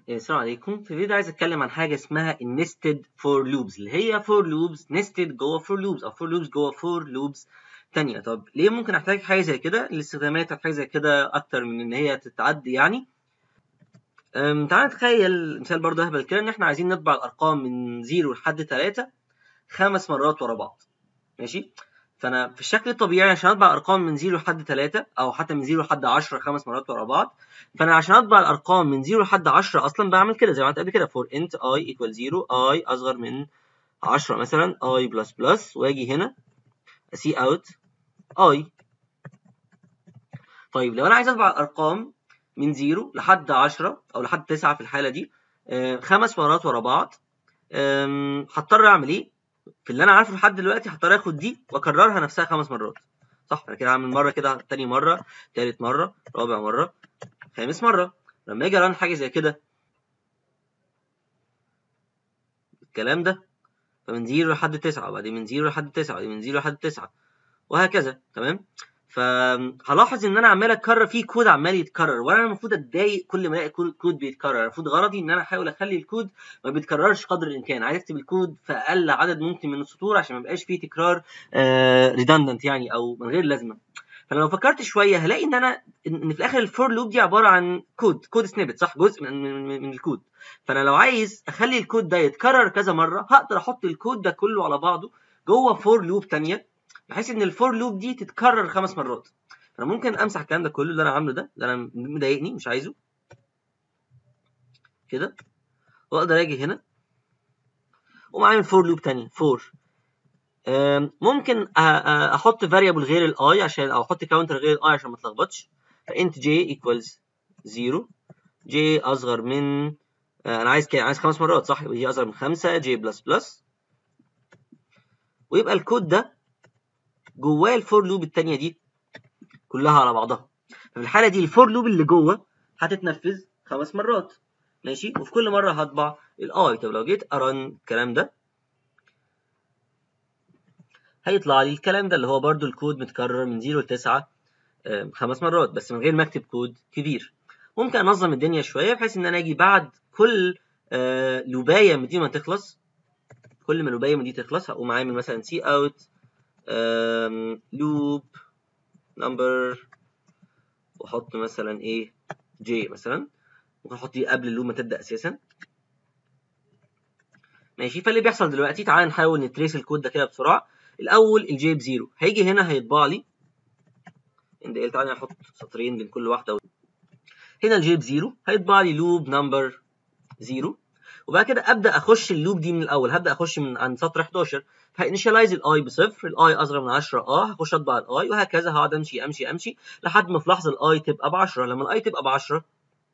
السلام عليكم في الفيديو ده عايز اتكلم عن حاجه اسمها النستد فور لوبز اللي هي فور لوبز نستد جوه فور لوبز او فور لوبز جوه فور لوبز تانية طب ليه ممكن احتاج حاجه زي كده الاستخدامات بتاعت حاجه زي كده اكتر من ان هي تتعدي يعني أم، تعال نتخيل مثال برضه اهبل كده ان احنا عايزين نطبع الارقام من 0 لحد 3 خمس مرات ورا بعض ماشي فانا في الشكل الطبيعي عشان اطبع ارقام من 0 لحد 3 او حتى من 0 لحد 10 خمس مرات ورا بعض فانا عشان اطبع الارقام من 0 لحد 10 اصلا بعمل كده زي ما عملت قبل كده for int i equal 0 i اصغر من 10 مثلا i بلس بلس واجي هنا اسي اوت i طيب لو انا عايز اطبع الارقام من 0 لحد 10 او لحد 9 في الحاله دي آه، خمس مرات ورا بعض آم، هضطر اعمل ايه في اللي انا عارفه لحد دلوقتي هضطر اخد دي واكررها نفسها خمس مرات صح انا كده هعمل مره كده تاني مره تالت مره رابع مره خامس مره لما اجي ارن حاجه زي كده الكلام ده فمن 0 لحد 9 وبعدين من 0 لحد 9 وبعدين من 0 لحد 9 وهكذا تمام فهلاحظ ان انا عمال اكرر في كود عمال يتكرر وانا المفروض اتضايق كل ما الاقي كود كود بيتكرر المفروض غرضي ان انا احاول اخلي الكود ما بيتكررش قدر الامكان عايز اكتب الكود في اقل عدد ممكن من السطور عشان ما يبقاش فيه تكرار ريدندنت يعني او من غير لازمه فانا لو فكرت شويه هلاقي ان انا ان في الاخر الفور لوب دي عباره عن كود كود سنيبت صح جزء من, من, من الكود فانا لو عايز اخلي الكود ده يتكرر كذا مره هقدر احط الكود ده كله على بعضه جوه فور لوب تانية بحيث ان الفور لوب دي تتكرر خمس مرات انا ممكن امسح الكلام ده كله اللي انا عامله ده اللي انا مضايقني مش عايزه كده واقدر اجي هنا ومعايا فور لوب تاني فور ممكن أ- أ- احط فاريبل غير الاي عشان او احط كاونتر غير الاي عشان ما اتلخبطش فانت j equals 0 j اصغر من آه، انا عايز كده عايز خمس مرات صح يبقى j اصغر من 5 j بلس بلس ويبقى الكود ده جواه الفور لوب التانية دي كلها على بعضها ففي الحالة دي الفور لوب اللي جوه هتتنفذ خمس مرات ماشي وفي كل مرة هطبع الاي طب لو جيت ارن الكلام ده هيطلع لي الكلام ده اللي هو برضو الكود متكرر من 0 ل 9 آم، خمس مرات بس من غير ما اكتب كود كبير ممكن انظم الدنيا شويه بحيث ان انا اجي بعد كل آه، لوبايه من دي ما تخلص كل ما لوبايه من دي تخلص هقوم عامل مثلا سي اوت لوب نمبر واحط مثلا ايه جي مثلا ممكن احط دي قبل اللوب ما تبدا اساسا ماشي فاللي بيحصل دلوقتي تعال نحاول نتريس الكود ده كده بسرعه الاول الجي بزيرو هيجي هنا هيطبع لي عند ال تعالى نحط سطرين بين كل واحده و... هنا الجي بزيرو هيطبع لي لوب نمبر زيرو وبعد كده ابدا اخش اللوب دي من الاول هبدا اخش من عند سطر 11 فانيشاليز الاي بصفر الاي اصغر من 10 اه هخش اطبع الاي وهكذا هقعد امشي امشي امشي لحد ما في لحظه الاي تبقى ب 10 لما الاي تبقى ب 10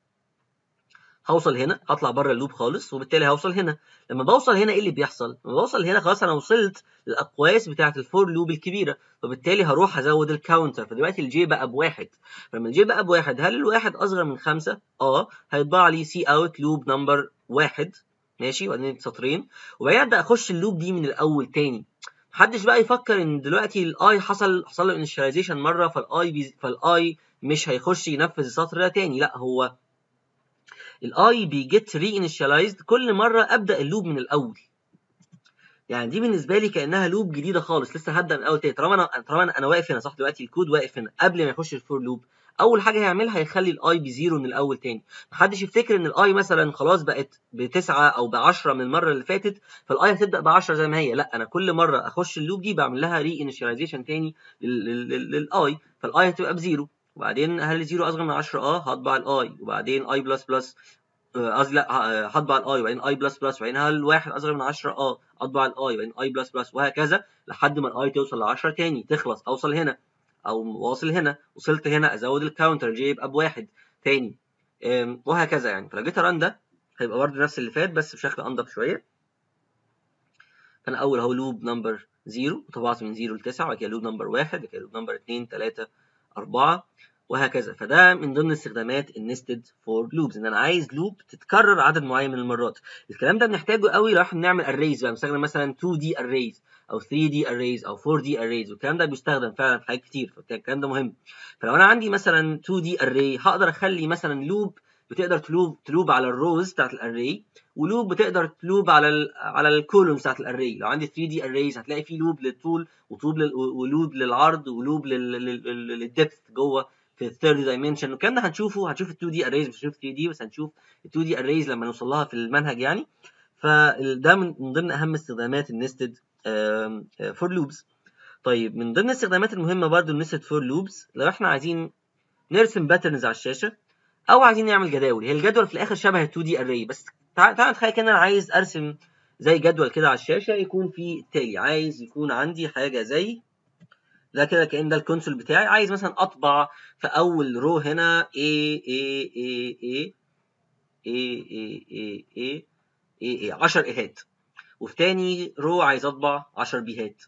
هوصل هنا هطلع بره اللوب خالص وبالتالي هوصل هنا لما بوصل هنا ايه اللي بيحصل لما بوصل هنا خلاص انا وصلت للاقواس بتاعه الفور لوب الكبيره فبالتالي هروح ازود الكاونتر فدلوقتي الجي بقى بواحد فلما الجي بقى بواحد هل الواحد اصغر من خمسة اه هيطبع لي سي اوت لوب نمبر واحد ماشي وبعدين سطرين وبعدين ابدا اخش اللوب دي من الاول تاني محدش بقى يفكر ان دلوقتي الاي حصل حصل له انيشاليزيشن مره فالاي بي فالاي مش هيخش ينفذ السطر ده تاني لا هو الاي بيجيت ري انيشاليزد كل مره ابدا اللوب من الاول يعني دي بالنسبه لي كانها لوب جديده خالص لسه هبدا من الاول تاني طالما انا طالما انا, أنا واقف هنا صح دلوقتي الكود واقف هنا قبل ما يخش الفور لوب اول حاجه هيعملها هيخلي الاي بزيرو من الاول تاني محدش يفتكر ان الاي مثلا خلاص بقت بتسعة او بعشرة من المره اللي فاتت فالاي هتبدا بعشرة زي ما هي لا انا كل مره اخش اللوب دي بعمل لها ري انيشاليزيشن تاني للاي فالاي هتبقى بزيرو وبعدين هل زيرو اصغر من 10 اه هطبع الاي وبعدين اي بلس بلس قصدي لا ه- هطبع الاي وبعدين اي بلس بلس وبعدين هل واحد اصغر من 10 اه اطبع الاي وبعدين اي بلس بلس وهكذا لحد ما الاي توصل ل 10 تاني تخلص اوصل هنا او واصل هنا وصلت هنا ازود الكاونتر جي يبقى بواحد تاني أم، وهكذا يعني فلو جيت اران ده هيبقى برضه نفس اللي فات بس بشكل انضف شويه فانا اول اهو لوب نمبر 0 وطبعت من 0 ل 9 وبعد كده لوب نمبر 1 بعد كده لوب نمبر 2 3 4 وهكذا فده من ضمن استخدامات النستد فور لوبز ان انا عايز لوب تتكرر عدد معين من المرات الكلام ده بنحتاجه قوي لو احنا بنعمل اريز بقى بنستخدم مثلا 2 دي اريز او 3 دي اريز او 4 دي اريز والكلام ده بيستخدم فعلا في حاجات كتير فالكلام ده مهم فلو انا عندي مثلا 2 دي اري هقدر اخلي مثلا لوب بتقدر تلوب تلوب على الروز بتاعت الاري ولوب بتقدر تلوب على ال على الكولومز بتاعت الاري لو عندي 3 دي اريز هتلاقي في لوب للطول وطول لل ولوب للعرض ولوب للدبث جوه في الثيرد دايمنشن والكلام ده هنشوفه هنشوف ال 2 دي اريز مش هنشوف 3 دي بس هنشوف ال 2 دي اريز لما نوصل لها في المنهج يعني فده من ضمن اهم استخدامات النستد فور لوبس طيب من ضمن الاستخدامات المهمه برضو النستد فور لوبس لو احنا عايزين نرسم باترنز على الشاشه او عايزين نعمل جداول هي الجدول في الاخر شبه ال 2 دي اري بس تعال تعال نتخيل كده انا عايز ارسم زي جدول كده على الشاشه يكون فيه التالي عايز يكون عندي حاجه زي ده كده كأن ده الكونسول بتاعي عايز مثلا اطبع في اول رو هنا A A A A A A A A A A 10 ايهات وفي تاني رو عايز اطبع 10 بيهات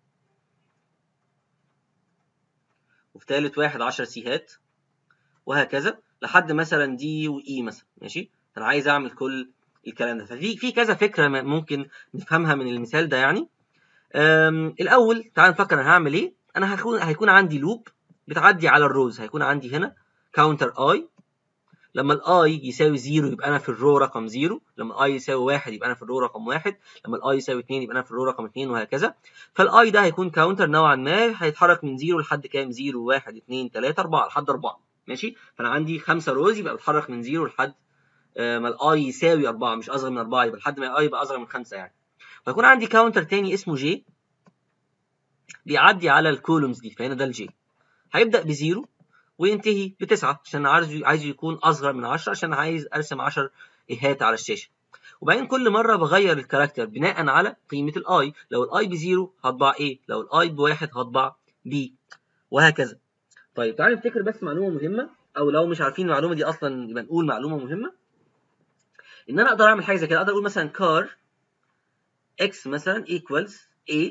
وفي تالت واحد 10 سيهات وهكذا لحد مثلا دي واي مثلا ماشي انا عايز اعمل كل الكلام ده ففي في كذا فكره ممكن نفهمها من المثال ده يعني الاول تعال نفكر انا هعمل ايه انا هكون هيكون عندي لوب بتعدي على الروز هيكون عندي هنا كاونتر اي لما الاي يساوي 0 يبقى انا في الرو رقم 0 لما الاي يساوي 1 يبقى انا في الرو رقم 1 لما الاي يساوي 2 يبقى انا في الرو رقم 2 وهكذا فالاي ده هيكون كاونتر نوعا ما هيتحرك من 0 لحد كام 0 1 2 3 4 لحد 4 ماشي فانا عندي 5 روز يبقى بتحرك من 0 لحد ما الاي يساوي 4 مش اصغر من 4 يبقى لحد ما الاي يبقى اصغر من 5 يعني فيكون عندي كاونتر تاني اسمه جي بيعدي على الكولومز دي فهنا ده الجي هيبدا بزيرو وينتهي بتسعة عشان عايز عايز يكون اصغر من 10 عشان عايز ارسم 10 ايهات على الشاشه وبعدين كل مره بغير الكاركتر بناء على قيمه الاي لو الاي بزيرو هطبع ايه لو الاي بواحد هطبع بي وهكذا طيب تعالوا نفتكر بس معلومه مهمه او لو مش عارفين المعلومه دي اصلا يبقى نقول معلومه مهمه ان انا اقدر اعمل حاجه زي كده اقدر اقول مثلا كار اكس مثلا ايكوالز a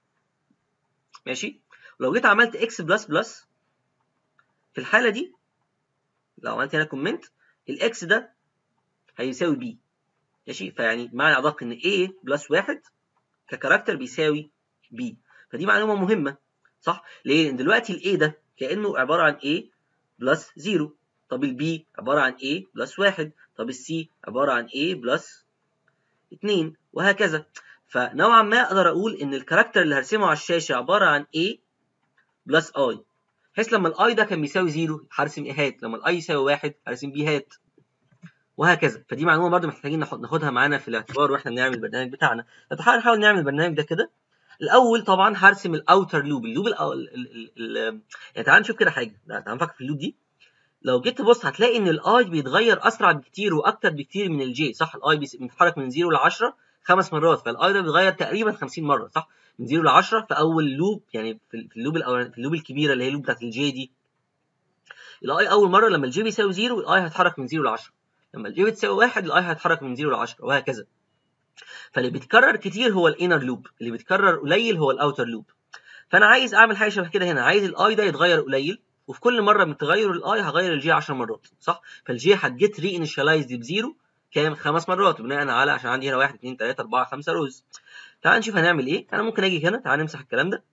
ماشي ولو جيت عملت اكس بلس بلس في الحاله دي لو عملت هنا كومنت الاكس ده هيساوي بي ماشي فيعني معنى ادق ان a بلس واحد ككاركتر بيساوي b فدي معلومه مهمه صح ليه لان دلوقتي الاي ده كانه عباره عن a بلس 0 طب البي عباره عن a بلس 1 طب السي عباره عن a بلس 2 وهكذا فنوعا ما اقدر اقول ان الكاركتر اللي هرسمه على الشاشه عباره عن a بلس i بحيث لما الاي ده كان بيساوي 0 هرسم ايهات لما الاي يساوي 1 هرسم بيهات وهكذا فدي معلومه برضو محتاجين ناخدها معانا في الاعتبار واحنا بنعمل البرنامج بتاعنا فتعالى نحاول نعمل البرنامج ده كده الاول طبعا هرسم الاوتر لوب اللوب ال ال ال يعني تعال نشوف كده حاجه تعال نفكر في اللوب دي لو جيت تبص هتلاقي ان الاي بيتغير اسرع بكتير واكتر بكتير من الجي صح الاي بيتحرك من 0 ل 10 خمس مرات فالاي ده بيتغير تقريبا 50 مره صح من 0 ل 10 في اول لوب يعني في اللوب الأول في اللوب الكبيره اللي هي اللوب بتاعت الجي دي الاي اول مره لما الجي بيساوي 0 الاي هيتحرك من 0 ل 10 لما الجي بتساوي 1 الاي هيتحرك من 0 ل 10 وهكذا فاللي بيتكرر كتير هو الانر لوب اللي بيتكرر قليل هو الاوتر لوب فانا عايز اعمل حاجه شبه كده هنا عايز الاي ده يتغير قليل وفي كل مره من تغير الاي هغير الجي 10 مرات صح فالجي هتجيت ري انيشاليزد بزيرو كام خمس مرات بناء على عشان عندي هنا 1 2 3 4 5 روز تعال نشوف هنعمل ايه انا ممكن اجي هنا تعال نمسح الكلام ده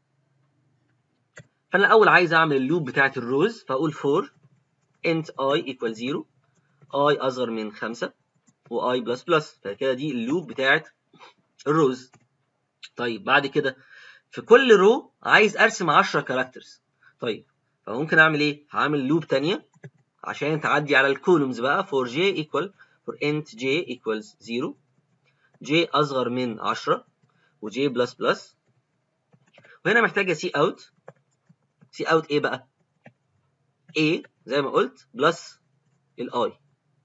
فانا الاول عايز اعمل اللوب بتاعه الروز فاقول فور int i equal 0 i اصغر من 5 و i بلس بلس فكده دي اللوب بتاعه الروز طيب بعد كده في كل رو عايز ارسم 10 كاركترز طيب فممكن اعمل ايه هعمل لوب تانية عشان تعدي على الكولومز بقى for j equal for int j equals 0 j اصغر من 10 و j بلس بلس وهنا محتاجه سي اوت سي اوت ايه بقى a زي ما قلت بلس الاي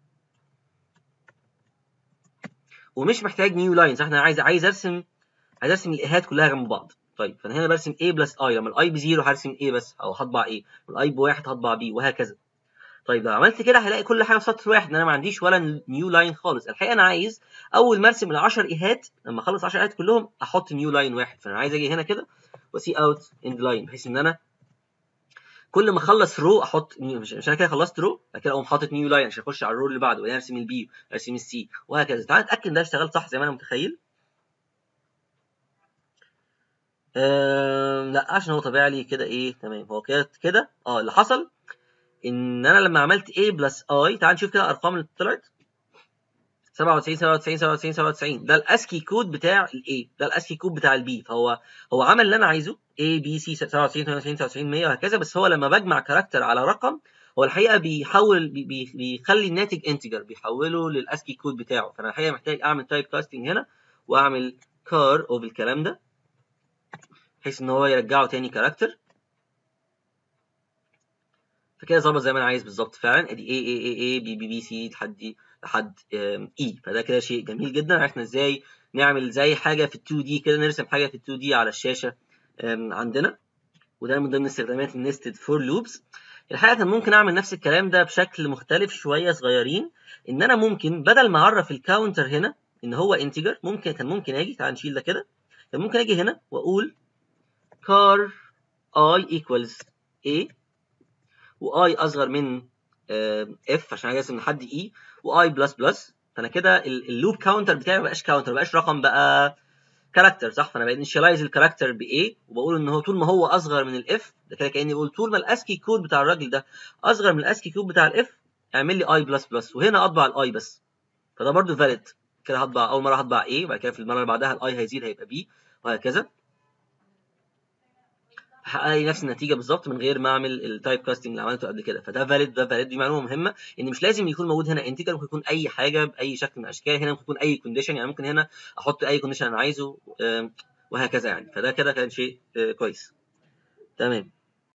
ومش محتاج نيو لاين صح انا عايز عايز ارسم عايز ارسم الايهات كلها جنب بعض طيب فانا هنا برسم a بلس i لما الاي بزيرو هرسم a بس او هطبع a والاي بواحد هطبع b وهكذا طيب لو عملت كده هلاقي كل حاجه في سطر واحد انا ما عنديش ولا نيو لاين خالص الحقيقه انا عايز اول ما ارسم ال 10 ايهات لما اخلص 10 ايهات كلهم احط نيو لاين واحد فانا عايز اجي هنا كده وسي اوت اند لاين بحيث ان انا كل ما اخلص رو احط مش انا كده خلصت رو بعد كده اقوم حاطط نيو لاين عشان اخش على الرو اللي بعده وبعدين ارسم البي ارسم السي وهكذا تعال نتاكد ان ده اشتغل صح زي ما انا متخيل أه لا عشان هو طبيعي لي كده ايه تمام هو كده كده اه اللي حصل ان انا لما عملت a بلس i تعال نشوف كده الارقام اللي طلعت 97 97 97 97 ده الاسكي كود بتاع الاي ده الاسكي كود بتاع البي فهو هو عمل اللي انا عايزه A B C 97 98 99 100 وهكذا بس هو لما بجمع كاركتر على رقم هو الحقيقه بيحول بي بي بيخلي الناتج انتجر بيحوله للاسكي كود بتاعه فانا الحقيقه محتاج اعمل تايب كاستنج هنا واعمل كار اوف الكلام ده بحيث ان هو يرجعه تاني كاركتر فكده ظبط زي ما انا عايز بالظبط فعلا ادي A A A A B B B C لحد دي لحد E فده كده شيء جميل جدا عرفنا ازاي نعمل زي حاجه في ال 2 دي كده نرسم حاجه في ال 2 دي على الشاشه عندنا وده من ضمن استخدامات النستد فور لوبس الحقيقه كان ممكن اعمل نفس الكلام ده بشكل مختلف شويه صغيرين ان انا ممكن بدل ما اعرف الكاونتر هنا ان هو انتجر ممكن كان ممكن اجي تعال نشيل ده كده كان ممكن اجي هنا واقول car i equals a و i اصغر من f عشان عايز من حد e و i بلس بلس فانا كده اللوب كاونتر بتاعي ما بقاش كاونتر ما بقاش رقم بقى كاركتر صح فانا بانيشاليز الكاركتر ب A وبقول ان هو طول ما هو اصغر من الاف ده كده كاني بقول طول ما الاسكي كود بتاع الراجل ده اصغر من الاسكي كود بتاع الاف اعمل لي اي بلس بلس وهنا اطبع الاي بس فده برضو فاليد كده هطبع اول مره هطبع A وبعد كده في المره اللي بعدها الاي هيزيد هيبقى B وهكذا هحقق لي نفس النتيجه بالظبط من غير ما اعمل التايب كاستنج اللي عملته قبل كده فده فاليد ده فاليد دي معلومه مهمه ان مش لازم يكون موجود هنا انتجر ممكن يكون اي حاجه باي شكل من الاشكال هنا ممكن يكون اي كونديشن يعني ممكن هنا احط اي كونديشن انا عايزه وهكذا يعني فده كده كان شيء كويس تمام